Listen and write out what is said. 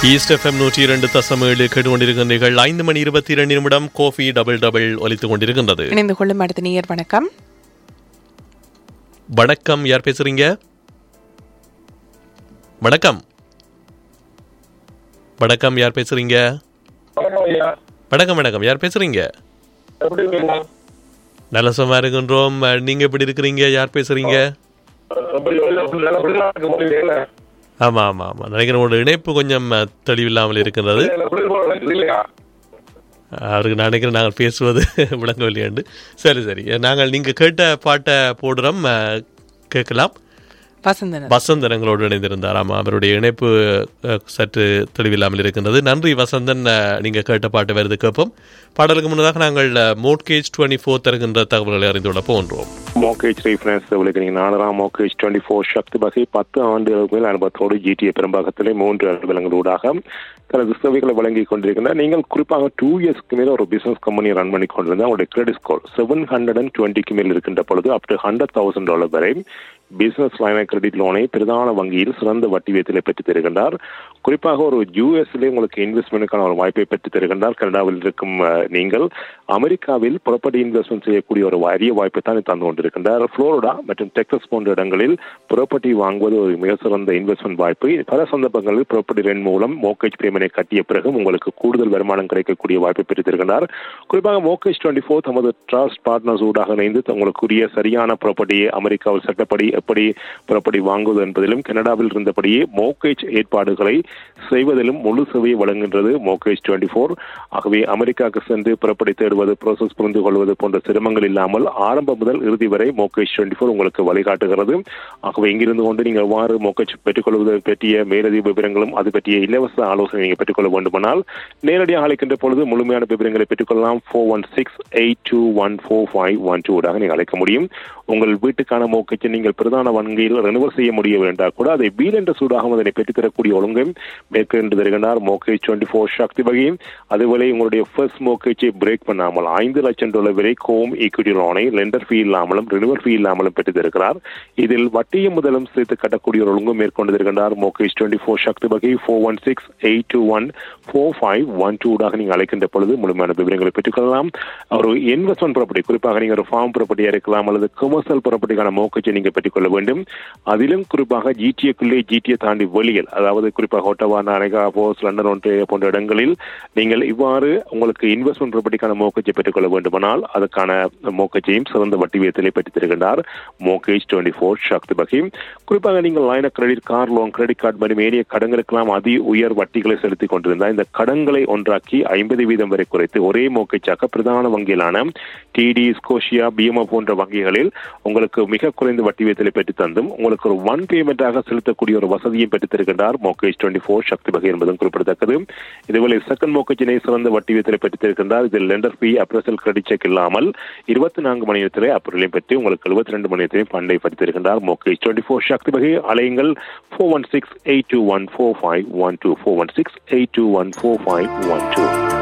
East FM நூற்றி இரண்டு தசம் ஏழு கேட்டுக்கொண்டிருக்கின்றீர்கள் ஐந்து மணி இருபத்தி இரண்டு நிமிடம் கோஃபி டபுள் டபுள் ஒலித்துக் கொண்டிருக்கின்றது இணைந்து கொள்ளும் அடுத்த நேயர் வணக்கம் வணக்கம் யார் பேசுறீங்க வணக்கம் வணக்கம் யார் பேசுறீங்க வணக்கம் ஐயா வணக்கம் வணக்கம் யார் பேசுறீங்க எப்படி இருக்கீங்க நல்ல சும்மா இருக்கின்றோம் அஹ், நீங்க எப்படி இருக்கிறீங்க யார் பேசுறீங்க அப்படி வெளில- வெளில- வெளிநாட்டுக்கு போறீங்கல்ல? ஆமா ஆமா ஆமா நினைக்கிறேன் உங்களோட இணைப்பு கொஞ்சம் அஹ், தெளிவில்லாமல் இருக்கின்றது வெளில- வெளில போற வழக்கு இல்லையா? அவருக்கு நான் நினைக்கிறேன் நாங்கள் பேசுவது விளங்கவில்லையாண்டு சரி சரி நாங்கள் நீங்கள் கேட்ட பாட்டை போடுறோம் அஹ், கேட்கலாம் வசந்தனர் வசந்தன் எங்களோடு இணைந்திருந்தார் ஆமாம் அவருடைய இணைப்பு அஹ், சற்று தெளிவில்லாமல் இருக்கின்றது நன்றி வசந்தன் அஹ், நீங்க கேட்ட பாட்டு வருது கேட்போம் பாடலுக்கு முன்னதாக நாங்கள் மோட்கேஜ் டுவெண்ட்டி ஃபோர் தருகின்ற தகவல்களை அறிந்துள்ள போன்றோம் மோகேஜ் ரீஃபரன்ஸ் விளக்கிறீங்க நாலாம் மோகேஜ் டுவெண்ட்டி ஃபோர் சக்தி வகை பத்து ஆண்டுகளுக்கு மேல் அனுபவத்தோடு ஜிடிஏ பெரும்பாகத்திலே மூன்று அலுவலங்களூடாக தனது சேவைகளை வழங்கி கொண்டிருக்கின்றனர் நீங்கள் குறிப்பாக டூ இயர்ஸ்க்கு மேல ஒரு பிசினஸ் கம்பெனி ரன் பண்ணி கொண்டிருந்தால் உங்களுடைய credit score seven hundred and டுவெண்ட்டிக்கு மேல் இருக்கின்ற பொழுது up to hundred thousand dollar வரை பிசினஸ் லைன கிரெடிட் லோனை பிரதான வங்கியில் சிறந்த வட்டி வீதத்திலே பெற்றுத் தருகின்றார் குறிப்பாக ஒரு யூஎஸ்ல உங்களுக்கு இன்வெஸ்ட்மெண்ட்டுக்கான ஒரு வாய்ப்பை பெற்றுத் தருகின்றார் கனடாவில் இருக்கும் அஹ், நீங்கள் அமெரிக்காவில் ப்ராப்பர்ட்டி இன்வெஸ்ட்மெண்ட் செய்யக்கூடிய ஒரு அரிய வாய்ப்பை தான் தந்து கொண்டிருக்கின்றார் புளோரிடா மற்றும் டெக்சஸ் போன்ற இடங்களில் ப்ராப்பர்ட்டி வாங்குவது ஒரு மிக சிறந்த இன்வெஸ்ட்மெண்ட் வாய்ப்பு பல சந்தர்ப்பங்களில் ப்ராப்பர்ட்டி ரெண்ட் மூலம் மோக்கேஜ் பேமெண்டை கட்டிய பிறகு உங்களுக்கு கூடுதல் வருமானம் கிடைக்கக்கூடிய வாய்ப்பை பெற்றிருக்கின்றார் குறிப்பாக மோக்கேஜ் டுவெண்ட்டி ஃபோர் தமது ட்ரஸ்ட் பார்ட்னர்ஸ் ஊடாக இணைந்து உங்களுக்குரிய சரியான ப்ராப்பர்ட்டியை அமெரிக்காவில் சட்டப்படி எப்படி ப்ராப்பர்ட்டி வாங்குவது என்பதிலும் கனடாவில் இருந்தபடியே மோக்கேஜ் ஏற்பாடுகளை செய்வதிலும் முழு சேவையை வழங்குகின்றது மோக்கேஜ் டுவெண்ட்டி ஃபோர் ஆகவே அமெரிக்காவுக்கு சென்று ப்ராப்பர்ட்டி தேடுவது ப்ரோசஸ் புரிந்து கொள்வது போன்ற சிரமங்கள் இல்லாமல் ஆரம்பம் முதல் இறுதி வரை மோக்கேஜ் டுவெண்ட்டி ஃபோர் உங்களுக்கு வழிகாட்டுகிறது ஆகவே இங்கிருந்து கொண்டு நீங்கள் எவ்வாறு மோக்கேஜ் பெற்றுக்கொள்வது பற்றிய மேலதிக விவரங்களும் அது பற்றிய இலவச ஆலோசனை நீங்கள் பெற்றுக்கொள்ள வேண்டுமானால் நேரடியாக அழைக்கின்ற பொழுது முழுமையான விவரங்களை பெற்றுக்கொள்ளலாம் four one six eight two one four five one டூடாக நீங்கள் அழைக்க முடியும் உங்கள் வீட்டுக்கான மோக்கேஜை நீங்கள் பிரதான வங்கியில் ரெனுவல் செய்ய முடியவில்லை என்றால் கூட அதை வீல் என்ற சூடாகவும் அதனை பெற்றுத்தரக்கூடிய ஒழுங்கையும் மேற்கொண்டு வருகின்றார் மோக்கேஜ் டுவெண்ட்டி ஃபோர் சக்தி வகையும் அதுபோல உங்களுடைய ஃபர்ஸ்ட் மோக்கேஜை பிரேக் பண்ணாமல் ஐந்து லட்சம் டாலர் வரை கோம் ஈக்விட்டி லோனை லெண்டர் ஃபீ இல்லாமலும் ரினுவல் ஃபீ இல்லாமலும் பெற்று தருகிறார் இதில் வட்டியும் முதலும் சேர்த்து கட்டக்கூடிய ஒரு ஒழுங்கும் மேற்கொண்டு வருகின்றார் மோகேஷ் டுவெண்ட்டி ஃபோர் சக்தி வகை four one six eight two one four five one டூடாக நீங்கள் அழைக்கின்ற பொழுது முழுமையான விவரங்களை பெற்றுக்கொள்ளலாம் ஒரு இன்வெஸ்ட்மெண்ட் ப்ராப்பர்ட்டி குறிப்பாக நீங்கள் ஒரு ஃபார்ம் ப்ராப்பர்ட்டியாக இருக்கலாம் அல்லது கமர்ஷியல் ப்ராப்பர்ட்டிக்கான மோக்கேஜை நீங்கள் பெற்றுக்கொள்ள வேண்டும் அதிலும் குறிப்பாக ஜிடிஏக்குள்ளே ஜிடிஏ தாண்டி வெளியில் அதாவது குறிப்பாக ஒட்டவா நானேகா போஸ் லண்டன் ஒன்றிய போன்ற இடங்களில் நீங்கள் இவ்வாறு உங்களுக்கு இன்வெஸ்ட்மெண்ட் ப்ராப்பர்ட்டிக்கான மோக்கேஜை பெற்றுக்கொள்ள வேண்டுமானால் அதற்கான மோக்கேஜையும் சிறந்த வட்டி வீதத்திலே பெற்றுத் தருகின்றார் மோகேஜ் டுவெண்ட்டி ஃபோர் சக்தி பகி குறிப்பாக நீங்கள் line credit car loan credit card மற்றும் ஏனைய கடன்களுக்கெல்லாம் அதி உயர் வட்டிகளை செலுத்திக் கொண்டிருந்தால் இந்த கடன்களை ஒன்றாக்கி ஐம்பது வீதம் வரை குறைத்து ஒரே மோக்கேஜாக பிரதான வங்கியிலான டிடி ஸ்கோஷியா பிஎம்ஓ போன்ற வங்கிகளில் உங்களுக்கு மிக குறைந்த வட்டி வீதத்திலே பெற்று தந்தும் உங்களுக்கு ஒரு ஒன் பேமெண்டாக செலுத்தக்கூடிய ஒரு வசதியை பெற்றுத் தருகின்றார் மோகேஜ் டுவெண்ட்டி ஃபோர் சக்தி வகை என்பதும் குறிப்பிடத்தக்கது இதுபோல செகண்ட் மோக்கேஜினை சிறந்த வட்டி வீதத்திலே பெற்றுத் தருகின்றார் இதில் lender fee appraisal credit check இல்லாமல் இருபத்தி நான்கு மணி நேரத்திலே அப்ரூவலையும் பெற்று உங்களுக்கு எழுபத்தி ரெண்டு மணி நேரத்திலே ஃபண்டை படித்திருக்கின்றார் மோகேஜ் டுவெண்ட்டி ஃபோர் சக்தி வகை அலையுங்கள் four one six eight two one four five one two four one six eight two one four five one two